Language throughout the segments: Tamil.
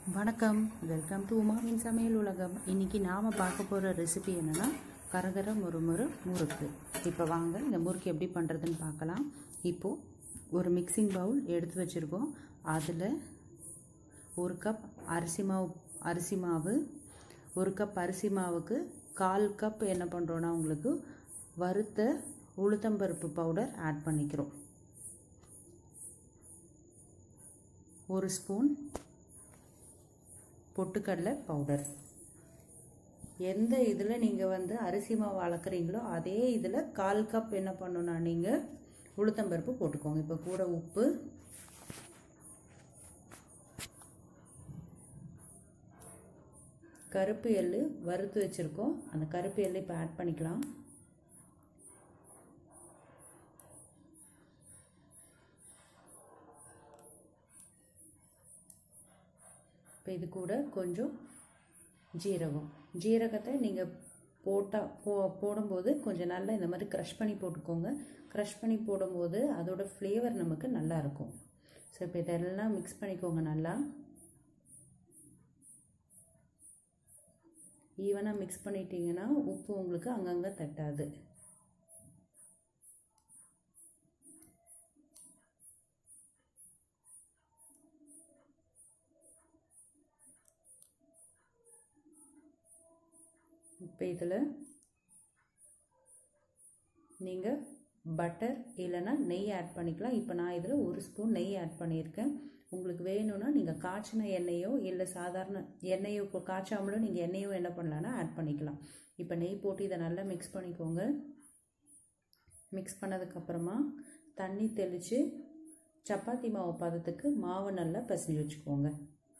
வணக்கம் வெல்கம் டு உமாவின் சமையல் உலகம் இன்றைக்கி நாம் பார்க்க போகிற ரெசிபி என்னென்னா கரகர முறுமுறு முறுக்கு இப்போ வாங்க இந்த முறுக்கு எப்படி பண்ணுறதுன்னு பார்க்கலாம் இப்போது ஒரு மிக்சிங் பவுல் எடுத்து வச்சுருக்கோம் அதில் ஒரு கப் அரிசி மாவு அரிசி மாவு ஒரு கப் அரிசி மாவுக்கு கால் கப் என்ன பண்ணுறோன்னா உங்களுக்கு வறுத்த உளுத்தம்பருப்பு பவுடர் ஆட் பண்ணிக்கிறோம் ஒரு ஸ்பூன் பொட்டுக்கடலை பவுடர் எந்த இதில் நீங்கள் வந்து அரிசி மாவு அளக்குறீங்களோ அதே இதில் கால் கப் என்ன பண்ணணும்னா நீங்கள் உளுத்தம்பருப்பு போட்டுக்கோங்க இப்போ கூட உப்பு கருப்பு எள்ளு வறுத்து வச்சுருக்கோம் அந்த கருப்பு எள்ளு இப்போ ஆட் பண்ணிக்கலாம் இப்போ இது கூட கொஞ்சம் ஜீரகம் ஜீரகத்தை நீங்கள் போட்டால் போ போடும்போது கொஞ்சம் நல்லா இந்த மாதிரி க்ரஷ் பண்ணி போட்டுக்கோங்க க்ரஷ் பண்ணி போடும்போது அதோட ஃப்ளேவர் நமக்கு நல்லா இருக்கும் ஸோ இப்போ இதெல்லாம் மிக்ஸ் பண்ணிக்கோங்க நல்லா ஈவனாக மிக்ஸ் பண்ணிட்டீங்கன்னா உப்பு உங்களுக்கு அங்கங்கே தட்டாது இப்போ இதில் நீங்கள் பட்டர் இல்லைன்னா நெய் ஆட் பண்ணிக்கலாம் இப்போ நான் இதில் ஒரு ஸ்பூன் நெய் ஆட் பண்ணியிருக்கேன் உங்களுக்கு வேணும்னா நீங்கள் காய்ச்சின எண்ணெயோ இல்லை சாதாரண எண்ணெயோ இப்போ காய்ச்சாமலும் நீங்கள் எண்ணெயோ என்ன பண்ணலான்னா ஆட் பண்ணிக்கலாம் இப்போ நெய் போட்டு இதை நல்லா மிக்ஸ் பண்ணிக்கோங்க மிக்ஸ் பண்ணதுக்கப்புறமா தண்ணி தெளித்து சப்பாத்தி மாவு பதத்துக்கு மாவு நல்லா பிசைஞ்சு வச்சுக்கோங்க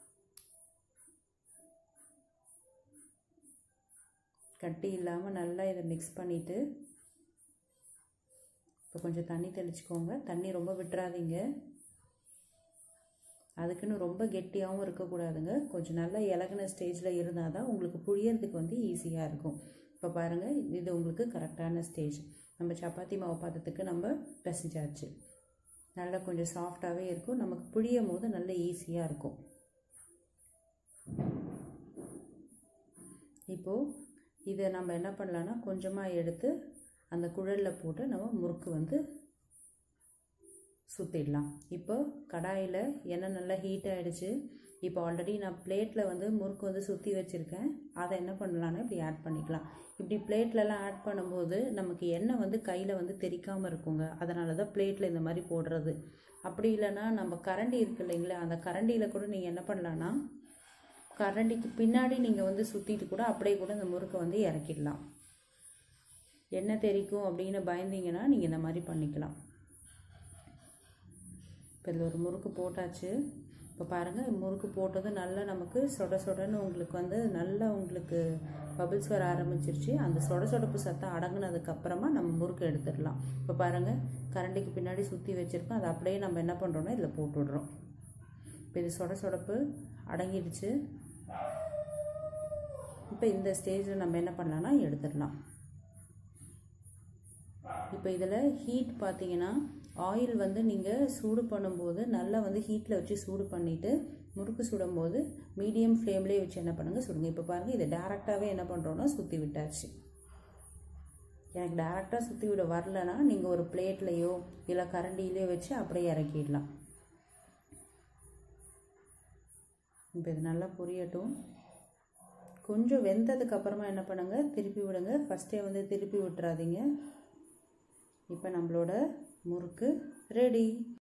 கட்டி இல்லாமல் நல்லா இதை மிக்ஸ் பண்ணிவிட்டு இப்போ கொஞ்சம் தண்ணி தெளிச்சுக்கோங்க தண்ணி ரொம்ப விட்டுறாதீங்க அதுக்குன்னு ரொம்ப கெட்டியாகவும் இருக்கக்கூடாதுங்க கொஞ்சம் நல்லா இலகுன ஸ்டேஜில் இருந்தால் தான் உங்களுக்கு புழியறதுக்கு வந்து ஈஸியாக இருக்கும் இப்போ பாருங்கள் இது உங்களுக்கு கரெக்டான ஸ்டேஜ் நம்ம சப்பாத்தி மாவு பாத்திரத்துக்கு நம்ம பிசைஞ்சாச்சு நல்லா கொஞ்சம் சாஃப்டாகவே இருக்கும் நமக்கு புழியும் போது நல்ல ஈஸியாக இருக்கும் இப்போது இதை நம்ம என்ன பண்ணலான்னா கொஞ்சமாக எடுத்து அந்த குழலில் போட்டு நம்ம முறுக்கு வந்து சுற்றிடலாம் இப்போ கடாயில் எண்ணெய் நல்லா ஹீட் ஆகிடுச்சு இப்போ ஆல்ரெடி நான் பிளேட்டில் வந்து முறுக்கு வந்து சுற்றி வச்சுருக்கேன் அதை என்ன பண்ணலான்னா இப்படி ஆட் பண்ணிக்கலாம் இப்படி பிளேட்லலாம் ஆட் பண்ணும்போது நமக்கு எண்ணெய் வந்து கையில் வந்து தெரிக்காமல் இருக்குங்க அதனால தான் பிளேட்டில் இந்த மாதிரி போடுறது அப்படி இல்லைன்னா நம்ம கரண்டி இருக்கு இல்லைங்களா அந்த கரண்டியில் கூட நீங்கள் என்ன பண்ணலான்னா கரண்டிக்கு பின்னாடி நீங்கள் வந்து சுற்றிட்டு கூட அப்படியே கூட இந்த முறுக்கை வந்து இறக்கிடலாம் எண்ணெய் தெரிக்கும் அப்படின்னு பயந்தீங்கன்னா நீங்கள் இந்த மாதிரி பண்ணிக்கலாம் இப்போ இதில் ஒரு முறுக்கு போட்டாச்சு இப்போ பாருங்கள் முறுக்கு போட்டது நல்லா நமக்கு சொட சொடன்னு உங்களுக்கு வந்து நல்லா உங்களுக்கு பபிள்ஸ் வர ஆரம்பிச்சிருச்சு அந்த சொட சொடப்பு சத்தம் அடங்குனதுக்கப்புறமா நம்ம முறுக்கு எடுத்துடலாம் இப்போ பாருங்கள் கரண்டிக்கு பின்னாடி சுற்றி வச்சுருக்கோம் அதை அப்படியே நம்ம என்ன பண்ணுறோன்னா இதில் போட்டு விடுறோம் இப்போ இது சொட சொடப்பு அடங்கிடுச்சு இப்போ இந்த ஸ்டேஜில் நம்ம என்ன பண்ணலான்னா எடுத்துடலாம் இப்போ இதில் ஹீட் பார்த்தீங்கன்னா ஆயில் வந்து நீங்கள் சூடு பண்ணும்போது நல்லா வந்து ஹீட்டில் வச்சு சூடு பண்ணிவிட்டு முறுக்கு சுடும்போது மீடியம் ஃப்ளேம்லேயே வச்சு என்ன பண்ணுங்கள் சுடுங்க இப்போ பாருங்கள் இதை டேரெக்டாகவே என்ன பண்ணுறோன்னா சுற்றி விட்டாச்சு எனக்கு டேரெக்டாக சுற்றி விட வரலன்னா நீங்கள் ஒரு பிளேட்லேயோ இல்லை கரண்டிலேயோ வச்சு அப்படியே இறக்கிடலாம் இப்போ இது நல்லா பொரியட்டும் கொஞ்சம் வெந்ததுக்கு அப்புறமா என்ன பண்ணுங்கள் திருப்பி விடுங்க ஃபஸ்ட்டே வந்து திருப்பி விட்டுறாதீங்க இப்போ நம்மளோட முறுக்கு ரெடி